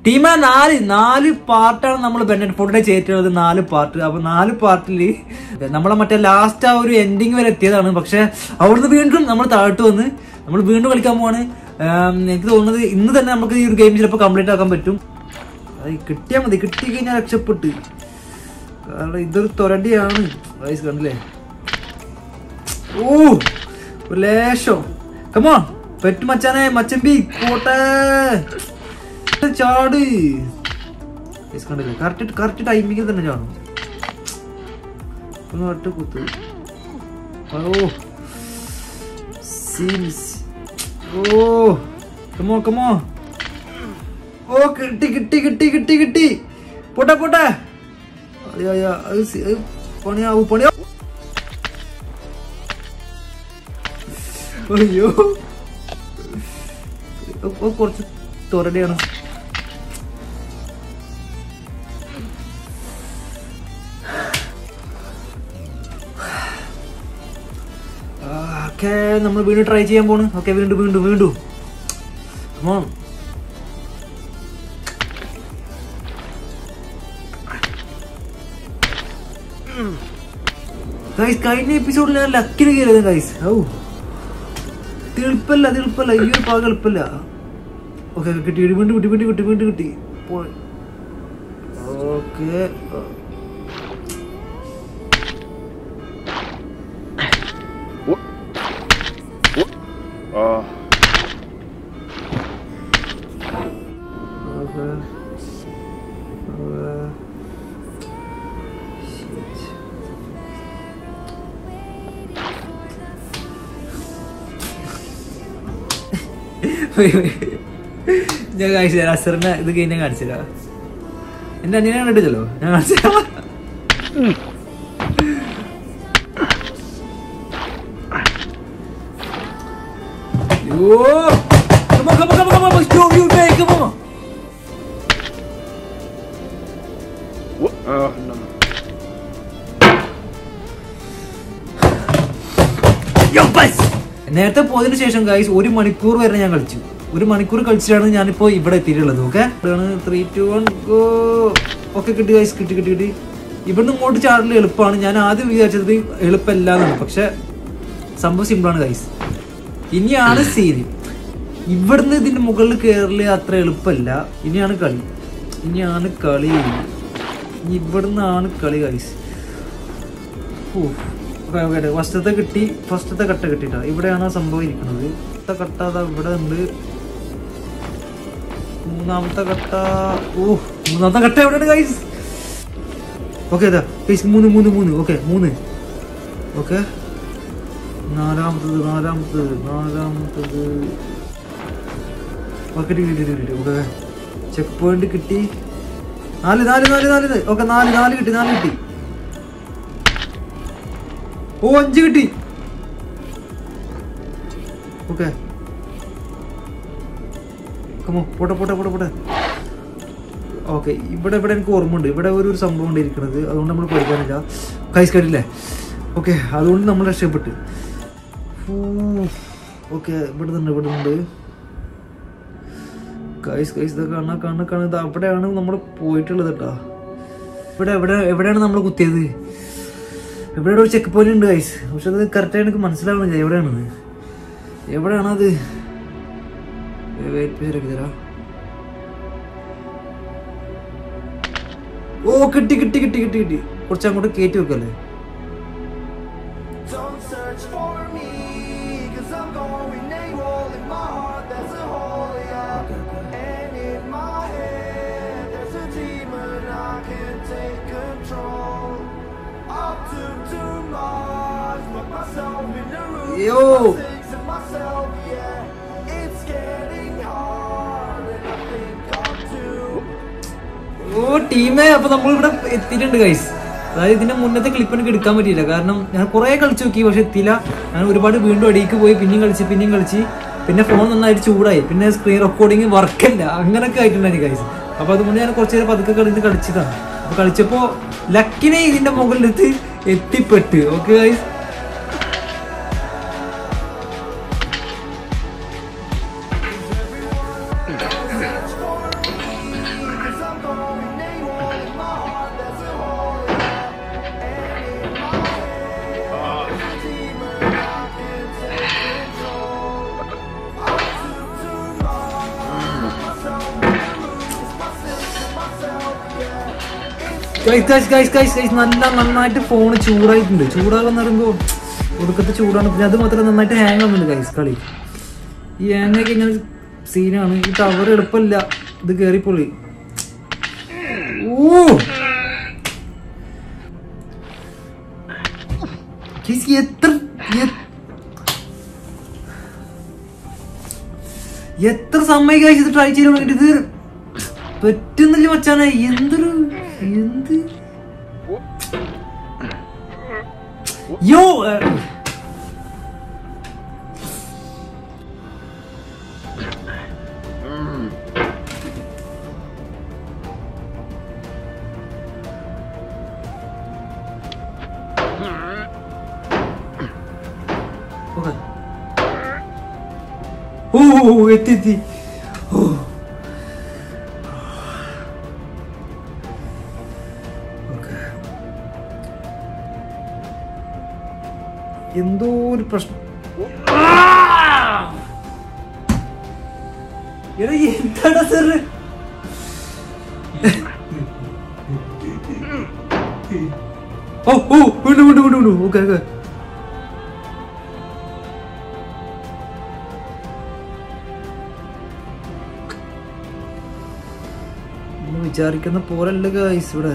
ടീമ നാല് നാല് പാർട്ടാണ് നമ്മൾ ബെന്നറ്റ് ഫോർട്ടിനെ ചെയ്തിട്ടുള്ളത് നാല് പാർട്ട് അപ്പൊ നാല് പാർട്ടിൽ നമ്മളെ മറ്റേ ലാസ്റ്റ് ആ ഒരു എൻഡിങ് വരെ എത്തിയതാണ് പക്ഷെ അവിടുന്ന് വീണ്ടും നമ്മൾ താഴ്ത്തു വന്ന് നമ്മൾ വീണ്ടും കളിക്കാൻ പോവാണ് ആം, എനിക്ക് തോന്നുന്നത് ഇന്ന് തന്നെ നമുക്ക് ഈ ഒരു ഗെയിം ചിലപ്പോൾ കംപ്ലീറ്റ് ആക്കാൻ പറ്റും അത് കിട്ടിയാൽ മതി കിട്ടി കഴിഞ്ഞാൽ രക്ഷപ്പെട്ട് കാരണം ഇതൊരു തൊരടിയാണ് വയസ്സ് കണ്ടില്ലേ ഓ ഒരു ലേശം കമോ പെറ്റ് മച്ചാനെ മച്ചമ്പി പോട്ടെ ചാട് Guys, കണ്ടില്ലേ കറക്റ്റ് കറക്റ്റ് ടൈമിങ്ങിൽ തന്നെ ചാടും ഒന്ന് ഒറ്റ കുത്ത് ഓ സീൻസ് ഓ കമോ കമോ ഓ കിട്ടി കിട്ടി കിട്ടി കിട്ടി കിട്ടി പോട്ടെ പോട്ടെ അയ്യോ അയ്യോ അത് സി- അത് പണിയാവൂ പണിയാവൂ അയ്യോ ഇപ്പൊ കുറച്ച് തൊരടിയാണ് ഓക്കെ നമ്മൾ വീണ്ടും ട്രൈ ചെയ്യാൻ പോണ് ഓക്കെ വീണ്ടും വീണ്ടും വീണ്ടും കമോൺ ഗൈസ് കഴിഞ്ഞ എപ്പിസോഡിൽ ഞാൻ ലക്കിന് കയറിയത് ഗൈസ് ഔ എളുപ്പല്ല അത് എളുപ്പല്ല ഈ ഒരു ഭാഗം എളുപ്പല്ല ഓക്കെ കിട്ടി കിട്ടി വീണ്ടും കിട്ടി വീണ്ടും കിട്ടി വീണ്ടും കിട്ടി പോയി ഓക്കെ Oh. ഓക്കെ ഞാൻ കാണിച്ചു തരാം അസറിനെ ഇത് കഴിഞ്ഞാൽ കാണിച്ചു തരാം എന്റെ അനിയനെ കണ്ടിട്ടല്ലോ ഞാൻ കാണിച്ചു തരാം Yo! Come on, come on, come on, come on, come on, you take, come on. What? Oh, no. Yo, bus! നേരത്തെ പോയതിനു ശേഷം ഗൈസ് ഒരു മണിക്കൂർ വരെ ഞാൻ കളിച്ചു ഒരു മണിക്കൂർ കളിച്ചിട്ടാണ് ഞാനിപ്പോ ഇവിടെ എത്തിയിട്ടുള്ളത് okay three two one go okay കിട്ടി ഗൈസ് കിട്ടി കിട്ടി കിട്ടി ഇവിടുന്ന് ഇങ്ങോട്ട് ചാടൽ എളുപ്പമാണ് ഞാൻ ആദ്യം വിചാരിച്ചത് എളുപ്പമല്ല എന്നാണ് പക്ഷെ സംഭവം സിമ്പിളാണ് ഗൈസ് ഇനിയാണ് സീന് ഇവിടുന്ന് ഇതിന്റെ മുകളിൽ കയറല് അത്ര എളുപ്പമല്ല ഇനിയാണ് കളി ഇനിയാണ് കളി ഇനി ഇവിടുന്നാണ് കളി ഗൈസ് ഫസ്റ്റത്തെ കിട്ടി ഫസ്റ്റത്തെ കട്ട കിട്ടിട്ടാ ഇവിടെയാണ് ആ സംഭവം ഇരിക്കുന്നത് ഫസ്റ്റത്തെ കട്ട അതാ ഇവിടെ ഉണ്ട് മൂന്നാമത്തെ കട്ട ഓ മൂന്നാമത്തെ കട്ട എവിടെയാണ് ഗൈസ് ഓക്കെ അതാ ഗൈസ് മൂന്ന് മൂന്ന് മൂന്ന് ഓക്കെ മൂന്ന് ഓക്കെ നാലാമത്തത് നാലാമത്തത് നാലാമത്തത് ഓക്കെ കിട്ടി കിട്ടി കിട്ടി കിട്ടി ഓക്കെ ചെക്ക് പോയിന്റ് കിട്ടി നാല് നാല് നാല് നാല് ഓക്കെ നാല് നാല് കിട്ടി നാല് കിട്ടി ഓ അഞ്ച് കിട്ടി ഓക്കെ കമോ പോട്ടെ പോട്ടെ പോട്ടെ പോട്ടെ ഓക്കെ ഇവിടെ ഇവിടെ എനിക്ക് ഓർമ്മയുണ്ട് ഇവിടെ ഒരു ഒരു സംഭവം ഉണ്ട് ഇരിക്കുന്നത് അതുകൊണ്ട് നമ്മൾ പഠിക്കാനില്ല കൈസ് കണ്ടില്ലേ ഓക്കെ അതുകൊണ്ട് നമ്മൾ രക്ഷപ്പെട്ട് ഓക്കെ ഇവിടെ നിന്ന് ഇവിടെ ഉണ്ട് കൈസ് കൈസ് ഇതൊക്കെ കാണാ കാണാ കാണാ ഇത് അവിടെയാണ് നമ്മൾ പോയിട്ടുള്ളത് കേട്ടോ ഇവിടെ എവിടെ എവിടെയാണ് നമ്മൾ കുത്തിയത് ഇവിടെ ഒരു ചെക്ക് പോയിന്റ് ഉണ്ട് ഗൈസ് പക്ഷെ അത് കറക്റ്റായി എനിക്ക് മനസ്സിലാവണില്ല എവിടെയാണെന്ന് എവിടെയാണത് വെയിറ്റ് ശരിയാക്കി തരാം ഓ കിട്ടി കിട്ടി കിട്ടി കിട്ടി കിട്ടി കുറച്ച് അങ്ങോട്ട് കയറ്റി വെക്കല്ലേ Don't search for me, cause I'm going AWOL in my heart, there's a hole, yeah. And in my head, there's a demon I can't take control. I took too much, put myself in the room, Yo. things of myself, yeah. It's getting hard, and I think I'm too. ഓ ടീമേ അപ്പൊ നമ്മളിവിടെ എത്തിയിട്ടുണ്ട് guys അതായത് ഇതിന്റെ മുന്നത്തെ clip എനിക്ക് എടുക്കാൻ പറ്റിയില്ല കാരണം ഞാൻ കുറെ കളിച്ചു നോക്കി പക്ഷെ എത്തിയില്ല ഞാൻ ഒരുപാട് വീണ്ടും അടിയിക്ക് പോയി പിന്നെയും കളിച്ച് പിന്നെയും കളിച്ച് പിന്നെ ഫോൺ നന്നായിട്ട് ചൂടായി പിന്നെ സ്ക്രീൻ റെക്കോർഡിങ് വർക്കല്ല അങ്ങനൊക്കെ ആയിട്ടുണ്ടായിരുന്നു ഗൈസ് അപ്പൊ അതുകൊണ്ട് ഞാൻ കുറച്ച് നേരം പതുക്കെ കളിച്ച് കളിച്ചതാണ് അപ്പൊ കളിച്ചപ്പോ ലക്കിനെ ഇതിന്റെ മുകളിലെത്തി എത്തിപ്പെട്ട് okay guys guys guys guys guys guys നല്ല നന്നായിട്ട് ഫോൺ ചൂടായിട്ടുണ്ട് ചൂടാകുന്ന പറയുമ്പോൾ ഒടുക്കത്തെ ചൂടാണ് പിന്നെ അത് മാത്രം നന്നായിട്ട് ഹാങ് ആവുന്നുണ്ട് ഗൈസ് കളി ഈ ഹാങ്ങൊക്കെ ഇങ്ങനെ സീനാണ് ഈ ടവർ എളുപ്പമില്ല ഇത് കയറിപ്പൊളി ഓ ഗൈസ് എത്ര എ- എത്ര സമയം കഴിച്ച് ഇത് ട്രൈ ചെയ്യാൻ വേണ്ടി ഇത് പറ്റുന്നില്ല മച്ചാനെ എന്തൊരു എന്ത് യോ ഏ, ഓക്കേ. ഓ ഓ, ഓ, എത്തി എത്തി ഓ ഓക്കേ. എന്തോ ഒരു പ്രശ്നം ആ! എടാ എന്താടാ സാർ ഓ ഓ വീണ്ടു വീണ്ടു വീണ്ടു വീണ്ടു ഓക്കെ ഓക്കെ നമ്മൾ വിചാരിക്കുന്ന പോലല്ല ഗൈസ് ഇവിടെ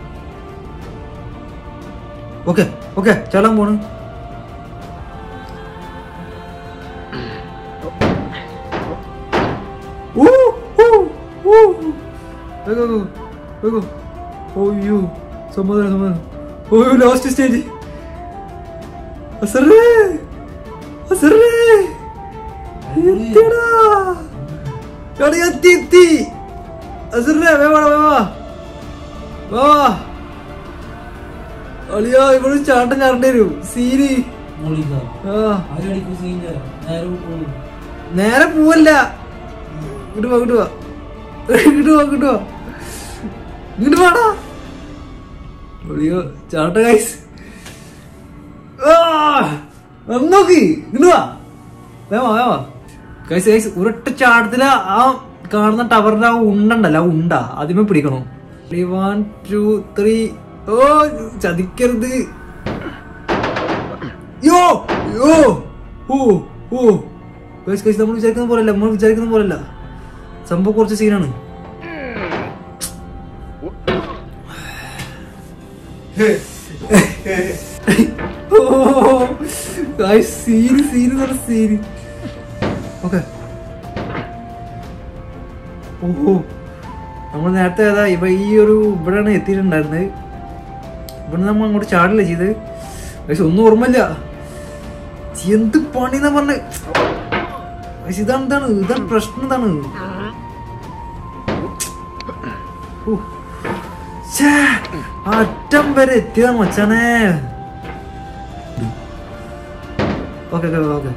ഓക്കെ ഓക്കെ ചാടാൻ പോണ് ഊ, ഊ, ഊ. വേഗം, വേഗം, വേഗം. ഓയ്യോ സമാധാനം സമാധാനം ഓയ്യോ ലാസ്റ്റ് സ്റ്റേജ് അസറേ അസറേ എത്തിയടാ എടാ, എത്തി എത്തി അസറേ വേവാ വേവാ വാ അളിയാ ഇവിടെ ചാട്ടം ചാടേണ്ടി വരും സീരി ആ നേരെ പോവല്ല ഇങ്ങോട്ട് വാ ഇങ്ങോട്ട് വാ ഇങ്ങോട്ട് വാ ഇങ്ങോട്ട് വാ ഇങ്ങോട്ട് വാടാ അളിയോ ചാട്ട ഗൈസ് നോക്കി ഇങ്ങോട്ട് വാ വേവാ വേവാ ഗൈസ് ഗൈസ് ഒരൊറ്റ ചാട്ടത്തില് ആ കാണുന്ന ടവറിന്റെ ആ ഉണ്ടണ്ടല്ലോ ആ ഉണ്ട അതിമേ പിടിക്കണോ വൺ ടു ത്രീ ഓ ചതിക്കരുത് യോ യോ ഓ ഓ ഗൈസ് ഗൈസ് നമ്മൾ വിചാരിക്കുന്ന പോലല്ല നമ്മൾ വിചാരിക്കുന്ന പോലല്ല സംഭവം കുറച്ച് സീനാണ് സീന് സീന് നല്ല സീന് ഓക്കെ ഓഹോ നമ്മൾ നേരത്തെ ഏതാ ഇവ ഈ ഒരു ഇവിടെയാണ് എത്തിയിട്ടുണ്ടായിരുന്നത് ഇവിടെ നമ്മൾ അങ്ങോട്ട് ചാടില്ല ചെയ്ത് പക്ഷെ ഒന്നും ഓർമ്മയില്ല എന്ത് പണിന്നാ പറഞ്ഞ പക്ഷെ ഇതാണ് ഇതാണ് ഇതാണ് പ്രശ്നം ഇതാണ് ഓ. ഛേ, ആ അറ്റം വരെ എത്തിയതാ മച്ചാനെ ഓക്കെ ഓക്കെ ഓക്കെ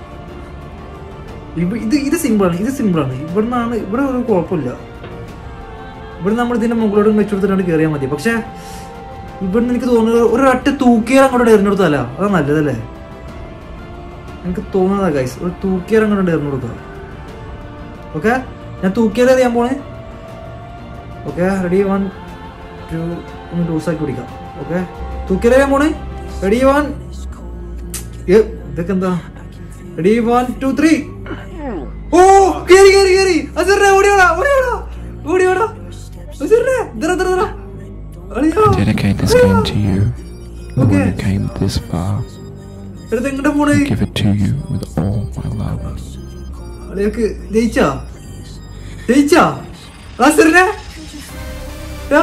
ഇത് ഇത് സിമ്പിളാണ് ഇത് സിമ്പിളാണ് ഇവിടെ നിന്നാണ് ഇവിടെ ഒരു കുഴപ്പമില്ല ഇവിടെ നമ്മൾ ഇതിന്റെ മുകളിലോട്ട് വെച്ച് കൊടുത്തിട്ടാണ് കയറിയാൽ മതി പക്ഷെ ഇവിടുന്ന് എനിക്ക് തോന്നുന്നത് ഒരു ഒറ്റ തൂക്കിയാൽ അങ്ങോട്ട് എറിഞ്ഞു കൊടുത്താലോ അതാ നല്ലതല്ലേ എനിക്ക് തോന്നുന്നതാ ഗൈസ് ഒരു തൂക്കിയാൽ അങ്ങോട്ട് എറിഞ്ഞു കൊടുക്കുക ഓക്കെ ഞാൻ തൂക്കിയാൽ എറിയാൻ പോണേ ഓക്കെ റെഡി വൺ ടു ഒന്ന് ലൂസാക്കി പിടിക്കാം ഓക്കെ തൂക്കിയാൽ എറിയാൻ പോണേ റെഡി വൺ ഇതൊക്കെ എന്താ റെഡി വൺ ടു ത്രീ ഓ കേറി കേറി കേറി അസറിനെ ഓടിയോടാ ഓടിയോടാ ഓടിയോടാ അസറിനെ ദറ ദറ ദറ അളിയോ Dedicate this game to you. The Okay. one who came this far. എടുത്ത് എങ്ങോട്ട് പോണേ I give it to you with all my love. അളിയൊക്കെ ജയിച്ചാ ജയിച്ചാ അസറിനെ ടാ.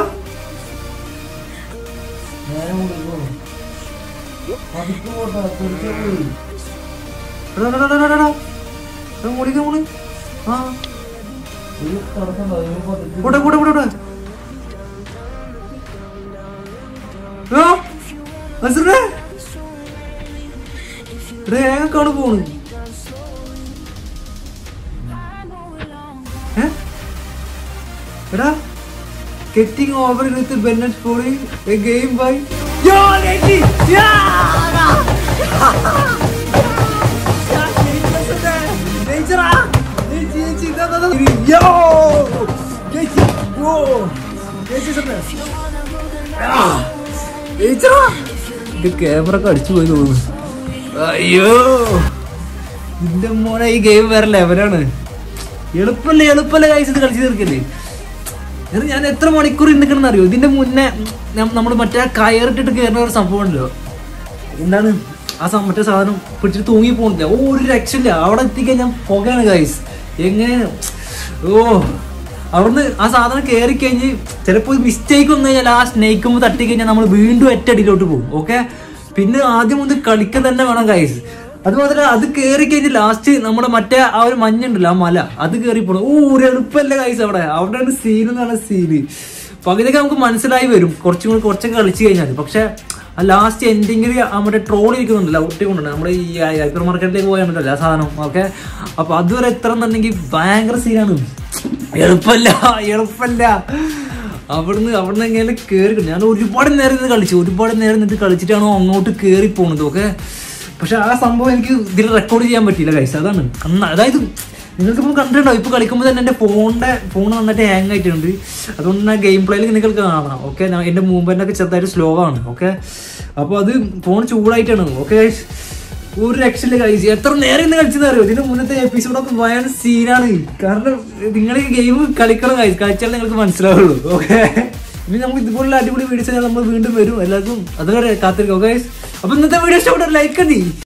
എടാ, എടാ, എടാ, എടാ, എടാ. എടാ, ഓടിക്കാൻ പോണ്. ആ. പോട്ടെ, പോട്ടെ, പോട്ടെ, പോട്ടെ. ആ, അസുരേ. എടാ, ഏങ്ങക്കാണ് പോണ് ഏ? എടാ getting over with Bennett scoring a game by Yo Letty! Yo! Camera ഒക്കെ അടിച്ചു പോയി തോന്നുന്നു അയ്യോ നിന്റെ മോനെ ഈ ഗെയിം വേറെ ലെവലാണ് എളുപ്പല്ലേ എളുപ്പല്ലേ കഴിച്ചത് കളിച്ചു തീർക്കല്ലേ ഇത് ഞാൻ എത്ര മണിക്കൂർ നിൽക്കണം അറിയോ ഇതിന്റെ മുന്നേ നമ്മൾ മറ്റേ കയറിട്ടിട്ട് കയറുന്ന ഒരു സംഭവം ഉണ്ടല്ലോ എന്താണ് ആ സം- മറ്റേ സാധനം പിടിച്ചിട്ട് തൂങ്ങി പോകുന്നില്ല ഓ ഒരു രക്ഷയില്ല അവിടെ എത്തിക്കഴിഞ്ഞാൽ പുകയാണ് ഗൈസ് എങ്ങനെ ഓ അവിടുന്ന് ആ സാധനം കയറി കഴിഞ്ഞ് ചിലപ്പോൾ മിസ്റ്റേക്ക് വന്നു കഴിഞ്ഞാൽ ആ സ്നേക്കുമ്പ് തട്ടി കഴിഞ്ഞാൽ നമ്മൾ വീണ്ടും ഒറ്റടിയിലോട്ട് പോകും ഓക്കെ പിന്നെ ആദ്യം മുതൽ കളിക്കാൻ തന്നെ വേണം ഗൈസ് അത് മാത്രമല്ല അത് കയറി കഴിഞ്ഞ് ലാസ്റ്റ് നമ്മുടെ മറ്റേ ആ ഒരു മഞ്ഞുണ്ടല്ലോ ആ മല അത് കയറി പോകണം ഓ ഒരു എളുപ്പമല്ല ഗൈസ് അവിടെ അവിടെയാണ് സീൻ എന്ന് പറഞ്ഞ സീന് പകുതിയൊക്കെ നമുക്ക് മനസ്സിലായി വരും കുറച്ചും കൂടി കുറച്ചൊക്കെ കളിച്ചു കഴിഞ്ഞാൽ പക്ഷെ ആ ലാസ്റ്റ് എൻഡിങ്ങിൽ നമ്മുടെ ട്രോൾ ഇരിക്കുന്നുണ്ടല്ലോ ഒട്ടി കൊണ്ടുണ്ട് നമ്മുടെ ഈ ഹൈപ്പർ മാർക്കറ്റിലേക്ക് പോയാണ്ടല്ലോ ആ സാധനം ഓക്കെ അപ്പൊ അതുവരെ എത്ര എന്നുണ്ടെങ്കിൽ ഭയങ്കര സീനാണ് എളുപ്പല്ല എളുപ്പല്ല അവിടുന്ന് അവിടുന്ന് എങ്ങനെ കയറി ഞാൻ ഒരുപാട് നേരം നിന്ന് കളിച്ചു ഒരുപാട് നേരം നിന്ന് കളിച്ചിട്ടാണോ അങ്ങോട്ട് കയറി പോകുന്നത് ഓക്കെ പക്ഷെ ആ സംഭവം എനിക്ക് ഇതിൽ റെക്കോർഡ് ചെയ്യാൻ പറ്റിയില്ല കൈസ് അതാണ് അന്ന് അതായത് നിങ്ങൾക്ക് ഇപ്പോൾ കണ്ടിട്ടുണ്ടോ ഇപ്പോൾ കളിക്കുമ്പോൾ തന്നെ എൻ്റെ ഫോണിൻ്റെ ഫോൺ നന്നായിട്ട് ഹാങ് ആയിട്ടുണ്ട് അതുകൊണ്ട് തന്നെ ഗെയിം പ്ലേയിൽ നിങ്ങൾക്ക് കാണാം ഓക്കെ എൻ്റെ മൂവ്മെൻ്റ് ഒക്കെ ചെറുതായിട്ട് സ്ലോ ആണ് ഓക്കെ അപ്പോൾ അത് ഫോൺ ചൂടായിട്ടാണ് ഓക്കെ ഒരു രക്ഷയില്ല കഴിച്ച് എത്ര നേരം ഇന്ന് കളിച്ചത് അറിയോ ഇതിന്റെ മുന്നത്തെ എപ്പിസോഡൊക്കെ ഭയങ്കര സീനാണ് കാരണം നിങ്ങൾ ഈ ഗെയിം കളിക്കണം കഴിച്ച് കളിച്ചാൽ നിങ്ങൾക്ക് മനസ്സിലാവുള്ളൂ ഓക്കെ ഇനി നമുക്ക് ഇതുപോലുള്ള അടിപൊളി വീഡിയോസ് നമ്മൾ വീണ്ടും വരും എല്ലാവർക്കും അതുവരെ കാത്തിരിക്കും ഓക്കെ അപ്പൊ ഇന്നത്തെ വീഡിയോ ഇഷ്ടപ്പെട്ട ലൈക്ക് മതി